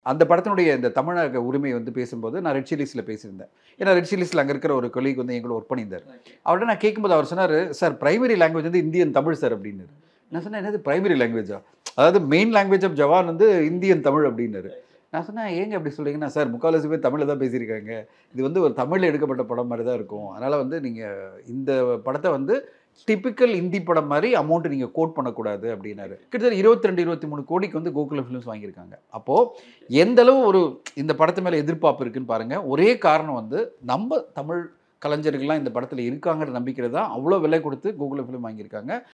அந்த படத்தினுடைய இந்த தமிழக உரிமை வந்து பேசும்போது நான் ரெட் சில்லிஸில் பேசியிருந்தேன் ஏன்னா ரெட் சில்லிஸில் அங்கே இருக்கிற ஒரு கொலீக் வந்து எங்களோட ஒர்க் பண்ணியிருந்தார் அவர்கிட்ட நான் கேட்கும்போது அவர் சொன்னார் சார் பிரைமரி லாங்குவேஜ் வந்து இந்தியன் தமிழ் சார் அப்படின்னாரு நான் சொன்னேன் என்னது பிரைமரி லாங்குவேஜா அதாவது மெயின் லாங்குவேஜ் ஆஃப் ஜவான் வந்து இந்தியன் தமிழ் அப்படின்னாரு நான் சொன்னேன் ஏங்க அப்படி சொல்றீங்கன்னா சார் முக்கால்வாசி பேர் தமிழில் தான் பேசியிருக்காங்க இது வந்து ஒரு தமிழில் எடுக்கப்பட்ட படம் மாதிரி தான் இருக்கும் அதனால் வந்து நீங்கள் இந்த படத்தை வந்து டிப்பிக்கல் இந்தி படம் மாதிரி அமௌண்ட் நீங்கள் கோட் பண்ணக்கூடாது அப்படின்னாரு கிட்டத்தட்ட இருபத்தி ரெண்டு இருபத்தி மூணு கோடிக்கு வந்து கோகுல ஃபிலிம்ஸ் வாங்கியிருக்காங்க அப்போது எந்த அளவு ஒரு இந்த படத்து மேலே எதிர்பார்ப்பு இருக்குன்னு பாருங்கள் ஒரே காரணம் வந்து நம்ம தமிழ் கலைஞர்கள்லாம் இந்த படத்தில் இருக்காங்கிற நம்பிக்கை தான் அவ்வளோ விலை கொடுத்து கோகுல ஃபிலிம் வாங்கியிருக்காங்க